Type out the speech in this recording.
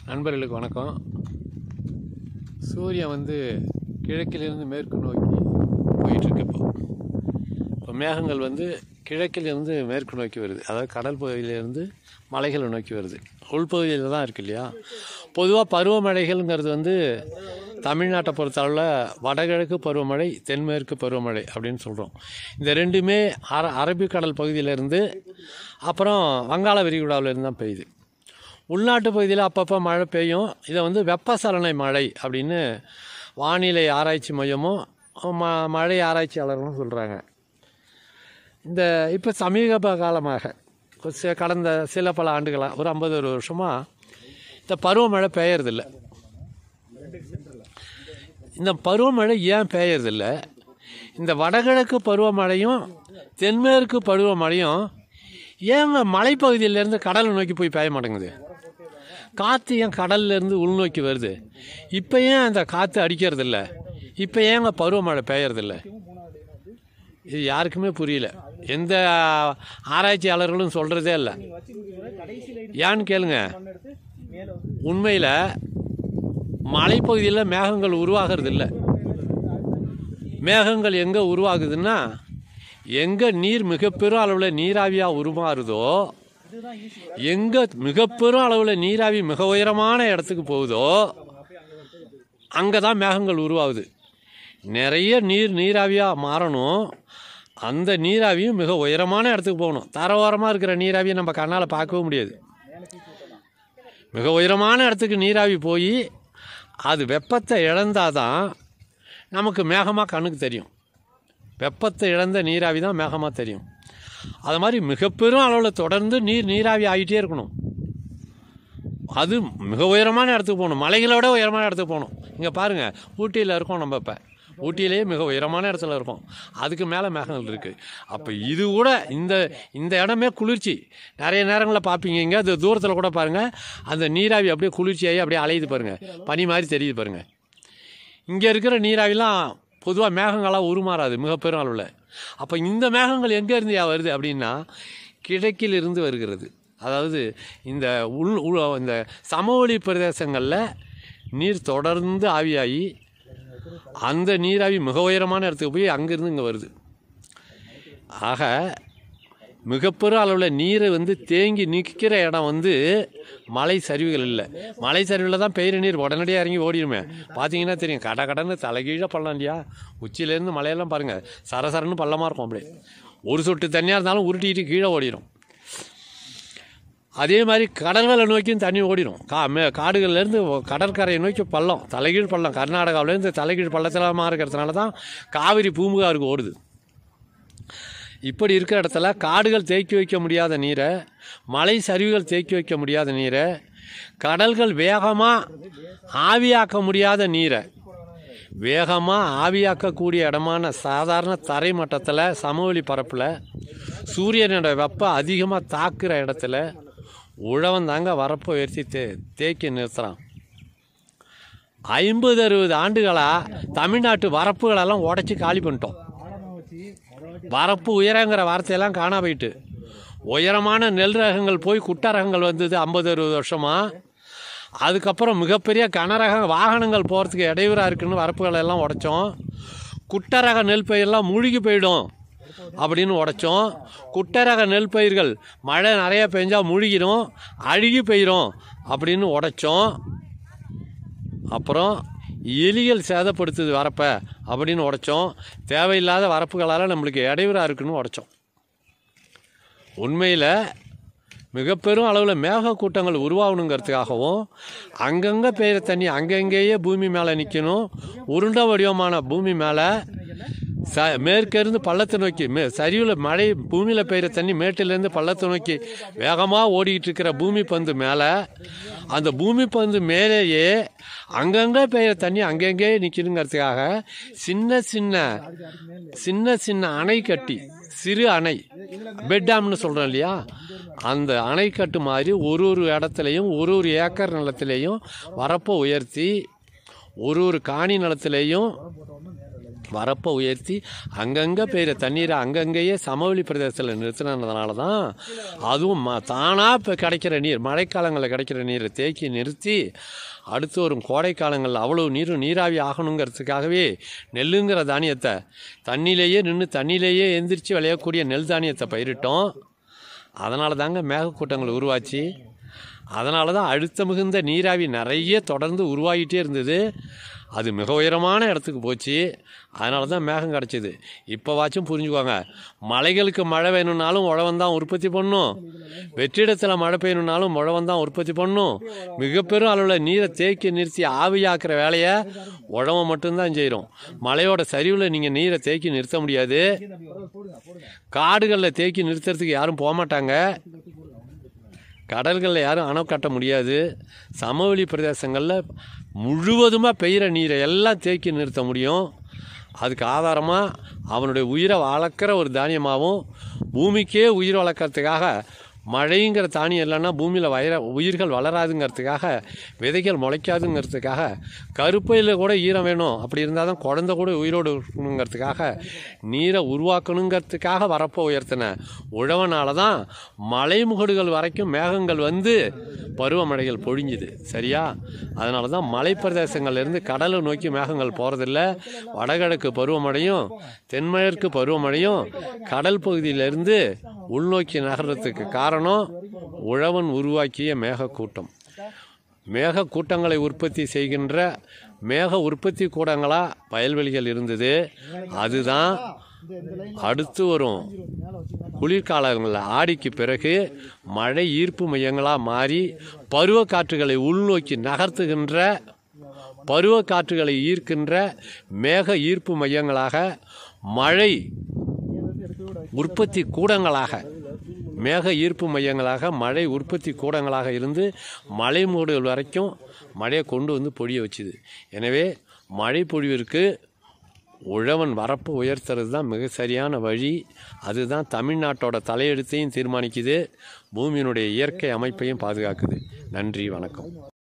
நண்பர்களுக்கு வணக்கம் சூரியன் வந்து கிழக்கிலிருந்து மேற்கு நோக்கி போயிட்டுருக்கு இப்போ இப்போ மேகங்கள் வந்து கிழக்கிலிருந்து மேற்கு நோக்கி வருது அதாவது கடல் பகுதியிலேருந்து மலைகளை நோக்கி வருது உள்பகுதியில் தான் இருக்கு இல்லையா பொதுவாக பருவமழைகள்ங்கிறது வந்து தமிழ்நாட்டை பொறுத்தளவில் வடகிழக்கு பருவமழை தென்மேற்கு பருவமழை அப்படின்னு சொல்கிறோம் இந்த ரெண்டுமே அர அரபிக்கடல் பகுதியிலேருந்து அப்புறம் வங்காள விரிகுடாவிலேருந்து தான் பெய்யுது உள்நாட்டு பகுதியில் அப்பப்போ மழை பெய்யும் இதை வந்து வெப்பசலனை மழை அப்படின்னு வானிலை ஆராய்ச்சி மையமும் ம மழை ஆராய்ச்சியாளர்களும் சொல்கிறாங்க இந்த இப்போ சமீப காலமாக ஒரு சி- கடந்த சில பல ஆண்டுகளாக ஒரு ஐம்பது ஒரு வருஷமாக இந்த பருவமழை பெய்யறதில்ல இந்த பருவமழை ஏன் பெய்யறதில்ல இந்த வடகிழக்கு பருவமழையும் தென்மேற்கு பருவமழையும் ஏங்க மலைப்பகுதியிலேருந்து கடலை நோக்கி போய் பெய்ய மாட்டேங்குது காற்று ஏன் கடல்ல இருந்து உள்நோக்கி வருது இப்போ ஏன் அந்த காற்று அடிக்கிறதில்ல இப்போ ஏங்க பருவமழை பெய்யறதில்ல இது யாருக்குமே புரியல எந்த ஆராய்ச்சியாளர்களும் சொல்கிறதே இல்லை ஏன்னு கேளுங்க உண்மையில் மலைப்பகுதியில் மேகங்கள் உருவாகிறது இல்லை மேகங்கள் எங்கே உருவாகுதுன்னா எங்கே நீர் மிகப்பெரும் அளவில் நீராவியாக உருமாறுதோ எங்கே மிகப்பெரும் அளவில் நீராவி மிக உயரமான இடத்துக்கு போகுதோ அங்கே தான் மேகங்கள் உருவாகுது நிறைய நீர் நீராவியாக மாறணும் அந்த நீராவியும் மிக உயரமான இடத்துக்கு போகணும் தரவோரமாக இருக்கிற நீராவியை நம்ம கண்ணால் பார்க்கவும் முடியாது மிக உயரமான இடத்துக்கு நீராவி போய் அது வெப்பத்தை இழந்தாதான் நமக்கு மேகமாக கண்ணுக்கு தெரியும் வெப்பத்தை இழந்த நீராவி தான் மேகமாக தெரியும் அது மாதிரி மிகப்பெரும் அளவில் தொடர்ந்து நீர் நீராவி ஆகிட்டே இருக்கணும் அது மிக உயரமான இடத்துக்கு போகணும் மலைகளை விட உயரமான இடத்துக்கு போகணும் இங்கே பாருங்கள் ஊட்டியில் இருக்கோம் நம்ம இப்போ ஊட்டியிலேயே மிக உயரமான இடத்துல இருக்கோம் அதுக்கு மேலே மேகங்கள் இருக்குது அப்போ இது கூட இந்த இந்த இடமே குளிர்ச்சி நிறைய நேரங்களில் பார்ப்பீங்க இங்கே அது தூரத்தில் கூட பாருங்கள் அந்த நீராவி அப்படியே குளிர்ச்சியாகி அப்படியே அலையுது பாருங்கள் பனி மாதிரி தெரியுது பாருங்கள் இங்கே இருக்கிற நீராவிலாம் பொதுவாக மேகங்களாக உருமாறாது மிகப்பெரும் அளவில் அப்போ இந்த மேகங்கள் எங்கேருந்து வருது அப்படின்னா கிழக்கில் இருந்து வருகிறது அதாவது இந்த உள் உள் இந்த சமவெளி பிரதேசங்களில் நீர் தொடர்ந்து ஆவியாகி அந்த நீராவி மிக உயரமான இடத்துக்கு போய் அங்கேருந்து இங்கே வருது ஆக மிகப்பெரும் அளவில் நீரை வந்து தேங்கி நிற்கிற இடம் வந்து மலை சரிவுகள் இல்லை மலை சரிவில் தான் பெய்கிற நீர் உடனடியாக இறங்கி ஓடிடுமே பார்த்தீங்கன்னா தெரியும் கட கடன்னு தலைகீழாக பள்ளம் இல்லையா உச்சியிலேருந்து மலையெல்லாம் பாருங்கள் சரசரன்னு பள்ளமாக இருக்கும் அப்படியே ஒரு சொட்டு தண்ணியாக இருந்தாலும் உருட்டிட்டு கீழே ஓடிடும் அதே மாதிரி கடல்களை நோக்கியும் தண்ணி ஓடிடும் கா மே காடுகள்லேருந்து கடற்கரையை நோக்கி பள்ளம் தலைகீழ் பள்ளம் கர்நாடகாவிலேருந்து தலைகீழ் பள்ளத்திலமாக இருக்கிறதுனால தான் காவிரி பூம்புகாருக்கு ஓடுது இப்படி இருக்கிற இடத்துல காடுகள் தேக்கி வைக்க முடியாத நீரை மலை சரிவுகள் தேக்கி வைக்க முடியாத நீரை கடல்கள் வேகமாக ஆவியாக்க முடியாத நீரை வேகமாக ஆவியாக்கக்கூடிய இடமான சாதாரண தரை மட்டத்தில் சமவெளி பரப்பில் சூரியனோட வெப்பம் அதிகமாக தாக்குற இடத்துல உழவன் தாங்க வரப்பை உயர்த்தி தே தேக்கி நிறுத்துகிறான் ஐம்பது அறுபது ஆண்டுகளாக தமிழ்நாட்டு வரப்புகளெல்லாம் உடச்சி காலி பண்ணிட்டோம் வரப்பு உயரங்கிற வார்த்தையெல்லாம் காணா போயிட்டு உயரமான நெல் ரகங்கள் போய் குட்ட ரகங்கள் வந்தது ஐம்பது அறுபது வருஷமாக அதுக்கப்புறம் மிகப்பெரிய கனரக வாகனங்கள் போகிறதுக்கு இடையூறாக இருக்குன்னு வரப்புகள் எல்லாம் உடைச்சோம் குட்ட ரக நெல் பயிரெல்லாம் மூழ்கி போயிடும் அப்படின்னு உடைச்சோம் குட்ட ரக நெல் பயிர்கள் மழை நிறைய பெஞ்சால் முழுகிடும் அழுகி போயிடும் அப்படின்னு உடைச்சோம் அப்புறம் எலிகள் சேதப்படுத்துது வரப்ப அப்படின்னு உடைச்சோம் தேவையில்லாத வரப்புகளால் நம்மளுக்கு இடையூறாக இருக்குன்னு உடைச்சோம் உண்மையில் மிகப்பெரும் அளவில் மேக கூட்டங்கள் உருவாகணுங்கிறதுக்காகவும் அங்கங்கே பெய்கிற தண்ணி அங்கங்கேயே பூமி மேலே நிற்கணும் உருண்ட வடிவமான பூமி மேலே ச மேற்கிருந்து பள்ளத்தை நோக்கி மே சரிவில் மழை பூமியில் பெய்கிற தண்ணி மேட்டிலேருந்து பள்ளத்தை நோக்கி வேகமாக ஓடிக்கிட்டு இருக்கிற பூமி பந்து மேலே அந்த பூமி பந்து மேலேயே அங்கங்கே பெய்கிற தண்ணி அங்கங்கே நிற்கணுங்கிறதுக்காக சின்ன சின்ன சின்ன சின்ன அணை கட்டி சிறு அணை பெட் டேம்னு சொல்கிறோம் இல்லையா அந்த அணைக்கட்டு மாதிரி ஒரு ஒரு இடத்துலையும் ஒரு ஒரு ஏக்கர் நிலத்திலையும் வரப்பை உயர்த்தி ஒரு ஒரு காணி நிலத்திலையும் வரப்பை உயர்த்தி அங்கங்கே பெய்கிற தண்ணீரை அங்கங்கேயே சமவெளி பிரதேசத்தில் நிறுத்தினதுனால தான் அதுவும் ம தானாக இப்போ கிடைக்கிற நீர் மழைக்காலங்களில் கிடைக்கிற நீரை தேக்கி நிறுத்தி அடுத்து வரும் கோடை காலங்களில் அவ்வளோ நீரும் நீராவி ஆகணுங்கிறதுக்காகவே நெல்லுங்கிற தானியத்தை தண்ணியிலேயே நின்று தண்ணியிலேயே எந்திரிச்சு விளையக்கூடிய நெல் தானியத்தை பயிரிட்டோம் அதனால தாங்க மேகக்கூட்டங்கள் உருவாச்சு அதனால தான் அழுத்த மிகுந்த நீராவி நிறைய தொடர்ந்து உருவாகிட்டே இருந்தது அது மிக உயரமான இடத்துக்கு போச்சு அதனால தான் மேகம் கிடச்சிது இப்போவாச்சும் புரிஞ்சுக்கோங்க மலைகளுக்கு மழை வேணும்னாலும் உழவன் தான் உற்பத்தி பண்ணும் வெற்றிடத்தில் மழை பெய்யணும்னாலும் உழவன் தான் உற்பத்தி பண்ணும் மிகப்பெரும் அளவில் நீரை தேக்கி நிறுத்தி ஆவியாக்குற வேலையை உழவன் மட்டும்தான் செய்கிறோம் மலையோட சரிவில் நீங்கள் நீரை தேக்கி நிறுத்த முடியாது காடுகளில் தேக்கி நிறுத்துறதுக்கு யாரும் போக மாட்டாங்க கடல்களில் யாரும் அணை கட்ட முடியாது சமவெளி பிரதேசங்களில் முழுவதுமாக பெய்கிற நீரை எல்லாம் தேக்கி நிறுத்த முடியும் அதுக்கு ஆதாரமாக அவனுடைய உயிரை வளர்க்குற ஒரு தானியமாகவும் பூமிக்கே உயிர் வளர்க்குறதுக்காக மழைங்கிற தானியம் இல்லைன்னா பூமியில் வயர உயிர்கள் வளராதுங்கிறதுக்காக விதைகள் முளைக்காதுங்கிறதுக்காக கருப்பையில் கூட ஈரம் வேணும் அப்படி இருந்தால் தான் குழந்தை கூட உயிரோடு இருக்கணுங்கிறதுக்காக நீரை உருவாக்கணுங்கிறதுக்காக வரப்போ உயர்த்தின உழவனால தான் மலைமுகடுகள் வரைக்கும் மேகங்கள் வந்து பருவமழைகள் பொழிஞ்சுது சரியா அதனால தான் மலைப்பிரதேசங்கள்லேருந்து கடலை நோக்கி மேகங்கள் போகிறதில்ல வடகிழக்கு பருவமழையும் தென்மேற்கு பருவமழையும் கடல் பகுதியிலிருந்து உள்நோக்கி நகர்றதுக்கு காரணம் உழவன் உருவாக்கிய மேகக்கூட்டம் மேக கூட்டங்களை உற்பத்தி செய்கின்ற மேக உற்பத்தி கூடங்களா வயல்வெளிகள் இருந்தது அதுதான் அடுத்து வரும் குளிர்காலங்களில் ஆடிக்கு பிறகு மழை ஈர்ப்பு மையங்களாக மாறி பருவக்காற்றுகளை உள்நோக்கி நகர்த்துகின்ற பருவக்காற்றுகளை ஈர்க்கின்ற மேக ஈர்ப்பு மையங்களாக மழை உற்பத்தி கூடங்களாக மேக ஈர்ப்பு மையங்களாக மழை உற்பத்தி கூடங்களாக இருந்து மழை மூடுகள் வரைக்கும் மழையை கொண்டு வந்து பொழிய வச்சுது எனவே மழை பொழிவிற்கு உழவன் வரப்பு உயர்த்துறது தான் மிக சரியான வழி அதுதான் தமிழ்நாட்டோட தலையெழுத்தையும் தீர்மானிக்குது பூமியினுடைய இயற்கை அமைப்பையும் பாதுகாக்குது நன்றி வணக்கம்